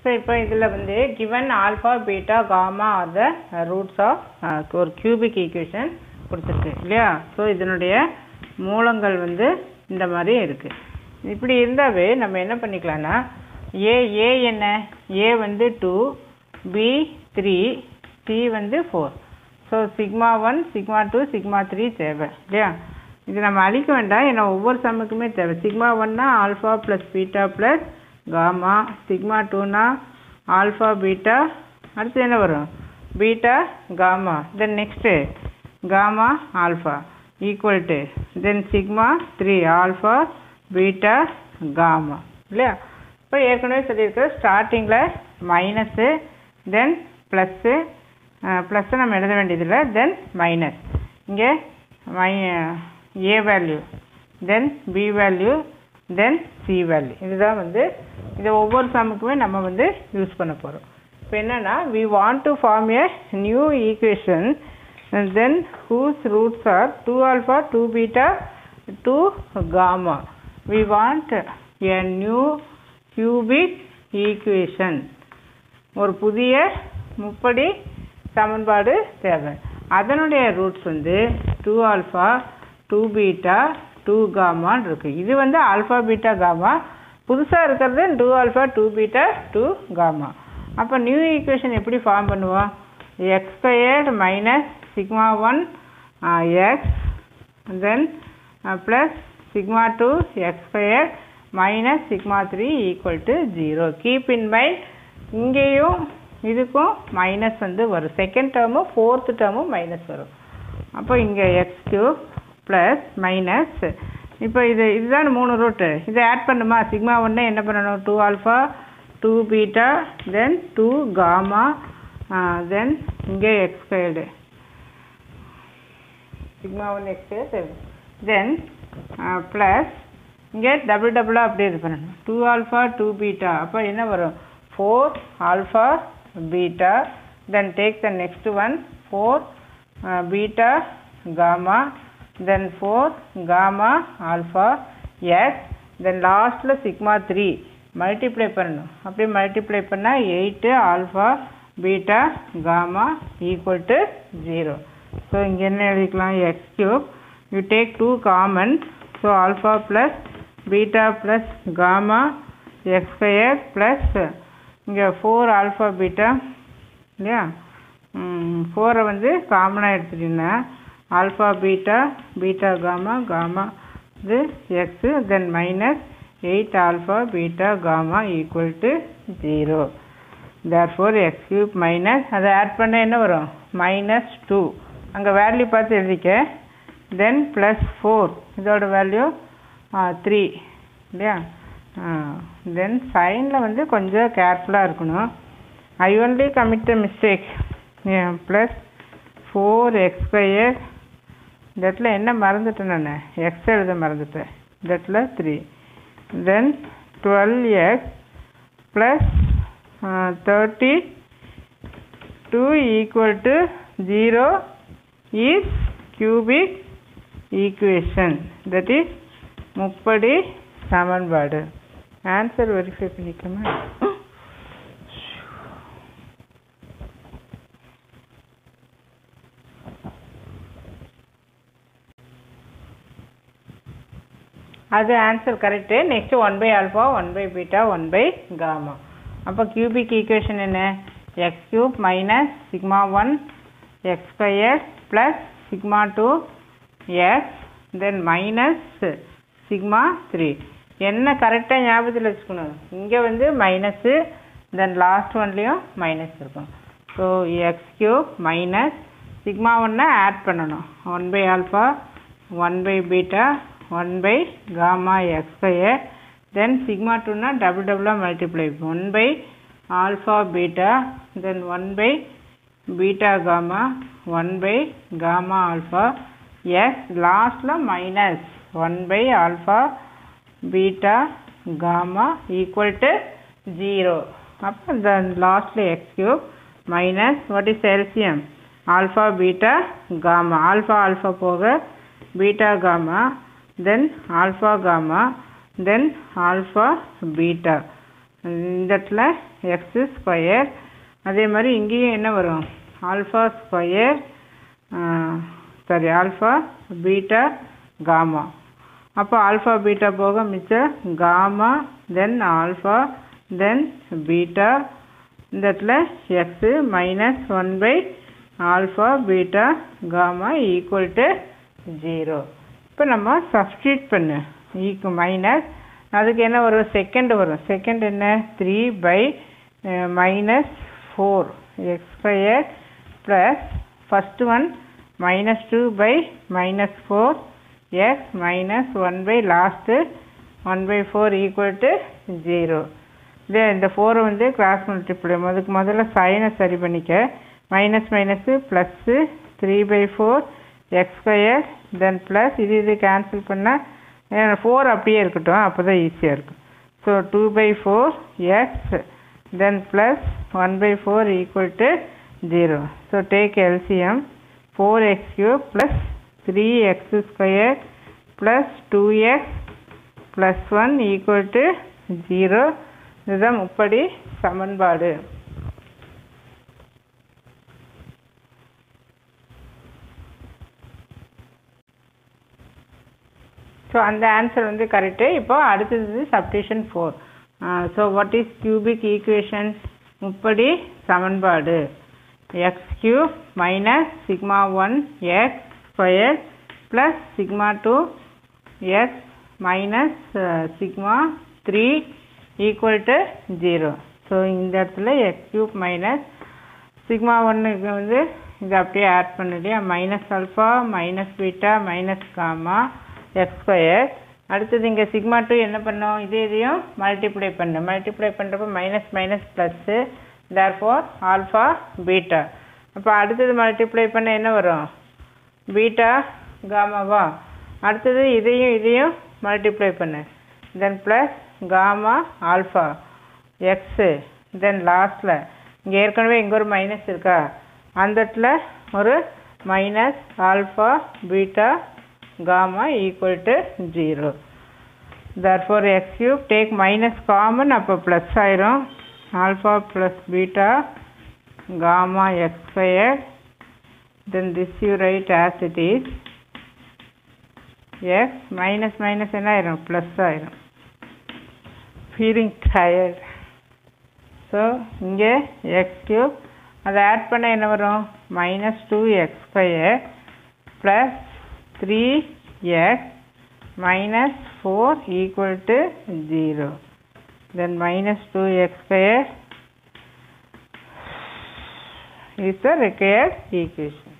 so இப்போ இதில் வந்து given alpha beta gamma are the roots of ஒரு கியூபிக் ஈக்குவேஷன் கொடுத்துருக்கு இல்லையா ஸோ இதனுடைய மூலங்கள் வந்து இந்த மாதிரி இருக்குது இப்படி இருந்தாவே நம்ம என்ன பண்ணிக்கலாம்னா ஏ ஏ என்ன ஏ வந்து டூ பி த்ரீ சி வந்து four so sigma one sigma two sigma three தேவை இல்லையா இது நம்ம அழிக்க வேண்டாம் ஏன்னா ஒவ்வொரு சம்முக்குமே தேவை சிக்மா ஒன்னா alpha plus beta plus gamma sigma டூனா ஆல்ஃபா பீட்டா அடுத்து என்ன வரும் beta gamma then next gamma alpha equal to then sigma three alpha beta gamma இல்லையா இப்போ ஏற்கனவே சொல்லியிருக்க ஸ்டார்டிங்கில் மைனஸு தென் ப்ளஸ்ஸு ப்ளஸ்ஸை நம்ம எழுத வேண்டியதில்லை தென் மைனஸ் இங்கே my A value then B value then C value இதுதான் வந்து இது ஒவ்வொரு சம்முக்குமே நம்ம வந்து யூஸ் பண்ண போகிறோம் இப்போ என்னென்னா we want to form a new equation then whose roots are two alpha two beta two gamma we want a new cubic equation ஒரு புதிய முப்படி சமன்பாடு தேவை அதனுடைய ரூட்ஸ் வந்து two alpha two beta two காமான்னு இருக்குது இது வந்து ஆல்ஃபா பீட்டா காமா புதுசாக இருக்கிறது two alpha two beta two gamma அப்போ நியூ ஈக்குவேஷன் எப்படி ஃபார்ம் பண்ணுவோம் x squared minus sigma one x then plus sigma two x square minus sigma three equal to zero keep in mind இங்கேயும் இதுக்கும் minus வந்து வரும் second டேர்மும் fourth டேர்மும் minus வரும் அப்போ இங்கே எக்ஸ் கியூப் ப்ளஸ் மைனஸ் இப்போ இது இதுதான் மூணு ரூட்டு இதை ஆட் பண்ணுமா சிக்மா ஒன்று என்ன பண்ணணும் two alpha two beta then two gamma then இங்கே x squared sigma one x then plus இங்கே டபுள் டபுளாக அப்படியே இது பண்ணணும் டூ ஆல்ஃபா டூ பீட்டா அப்போ என்ன வரும் four alpha beta then take the next one four beta gamma then four gamma alpha yes then லாஸ்ட்டில் சிக்மா த்ரீ மல்டிப்ளை பண்ணணும் அப்படியே மல்டிப்ளை பண்ணால் eight alpha beta gamma equal to zero so இங்கே என்ன எழுதிக்கலாம் x cube you take two common so alpha plus beta plus gamma x square plus இங்கே four alpha beta இல்லையா ஃபோரை வந்து காமனாக எடுத்துட்டீங்கன்னா alpha beta beta gamma gamma இது x then minus eight alpha beta gamma equal to zero therefore x cube minus அதை add பண்ண என்ன வரும் மைனஸ் டூ அங்கே வேல்யூ பார்த்து எழுதிக்க தென் ப்ளஸ் ஃபோர் இதோட வேல்யூ த்ரீ இல்லையா தென் சைனில் வந்து கொஞ்சம் கேர்ஃபுல்லாக இருக்கணும் I only commit mistake plus four x square இந்த இடத்துல என்ன மறந்துட்டேன் நான் எக்ஸ் எழுத மறந்துட்டேன் இந்த இடத்துல three then twelve x plus thirty two equal to zero is cubic equation that is முப்படி சமன்பாடு ஆன்சர் வெரிஃபை பண்ணிக்கோமா அது answer correct next one by alpha one by beta one by gamma அப்போ கியூபிக் ஈக்குவேஷன் என்ன x cube minus sigma one x square plus sigma two x then minus sigma three என்ன கரெக்டாக ஞாபகத்தில் வச்சுக்கணும் இங்கே வந்து மைனஸு தென் லாஸ்ட் ஒன்லேயும் minus இருக்கும் so X cube minus sigma ஒன்னை ஆட் பண்ணணும் one by alpha one by beta one by gamma x square then sigma டூனா டபுள் டபுளாக multiply one by alpha beta then one by beta gamma one by gamma alpha x லாஸ்ட்டில் minus one by alpha beta gamma equal to zero அப்போ இந்த லாஸ்ட்டில் x cube minus what is LCM alpha beta gamma alpha alpha போக beta gamma then alpha gamma then alpha beta இந்த இடத்துல x square அதே மாதிரி இங்கேயும் என்ன வரும் alpha square sorry alpha beta gamma அப்போ ஆல்ஃபா பீட்டா போக மிச்சம் gamma then alpha then beta இந்த இடத்துல x minus one by alpha beta gamma equal to zero இப்போ நம்ம சப்ஸ்டியூட் பண்ணு ஈக்கு மைனஸ் அதுக்கு என்ன வரும் செகண்ட் வரும் செகண்ட் என்ன three by minus four x square plus first one minus two by minus four x minus one by last one by four equal to zero இதே இந்த ஃபோரை வந்து கிராஸ் மல்டிப்ளை அதுக்கு முதல்ல சைனை சரி பண்ணிக்க minus minus plus three by four x square then plus இது இது கேன்சல் பண்ணால் ஃபோர் அப்படியே இருக்கட்டும் அப்போ தான் ஈஸியாக இருக்கும் so two by four x then plus one by four equal to zero so take LCM four x cube plus three x square plus two x plus one equal to zero இதுதான் முப்படி சமன்பாடு so அந்த answer வந்து correct இப்போ அடுத்தது சப்டிஷன் four so what is cubic equation முப்படி சமன்பாடு x cube minus sigma one x square plus sigma two x minus sigma three equal to zero so இந்த இடத்துல எக்ஸ் கியூப் மைனஸ் சிக்மா ஒன்னுக்கு வந்து இதை அப்படியே ஆட் பண்ணிடியா minus alpha minus beta minus gamma x square அடுத்தது இங்கே sigma two என்ன பண்ணோம் இது இதையும் மல்டிப்ளை பண்ணு மல்டிப்ளை பண்ணுறப்போ minus minus plus therefore alpha beta அப்போ அடுத்தது மல்டிப்ளை பண்ண என்ன வரும் பீட்டா காமாவா அடுத்தது இதையும் இதையும் மல்டிப்ளை பண்ணு then plus gamma alpha x then லாஸ்ட்டில் இங்கே ஏற்கனவே இங்கே ஒரு மைனஸ் இருக்கா அந்த இடத்துல ஒரு minus alpha beta gamma equal to 0 therefore x cube take minus common அப்போ plus ஆயிரும் alpha plus beta gamma x squared then this you write as it is x minus minus என்ன ஆயிரும் plus ஆயிரும் feeling tired so இங்கே x cube அதை add பண்ண என்ன வரும் minus 2x square plus 3x minus 4 equal to 0 then minus 2x square is the required equation